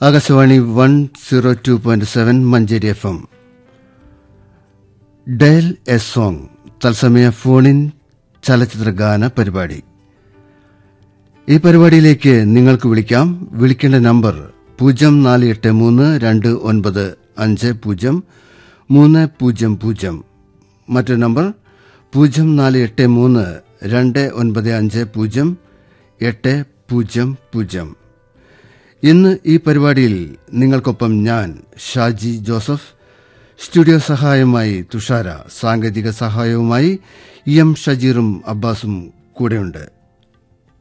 Akashvani one zero two point seven Manjeri F M dial a song തത്സമയ phone in ചലച്ചിത്ര ഗാന പരിപാടി ഈ പരിപാടിയിലേക്ക് നിങ്ങൾക്ക് വിളിക്കാം വിളിക്കേണ്ട നമ്പർ പൂജ്യം നാല് എട്ട് മൂന്ന് രണ്ട് ഒൻപത് അഞ്ച് പൂജ്യം മൂന്ന് പൂജ്യം പൂജ്യം മറ്റൊരു നമ്പർ പൂജ്യം നാല് എട്ട് മൂന്ന് രണ്ട് ഒൻപത് അഞ്ച് പൂജ്യം എട്ട് പൂജ്യം പൂജ്യം ഇന്ന് ഈ പരിപാടിയിൽ നിങ്ങൾക്കൊപ്പം ഞാൻ ഷാജി ജോസഫ് സ്റ്റുഡിയോ സഹായമായി തുഷാര സാങ്കേതിക സഹായവുമായി ഇ എം ഷജീറും അബ്ബാസും കൂടെയുണ്ട്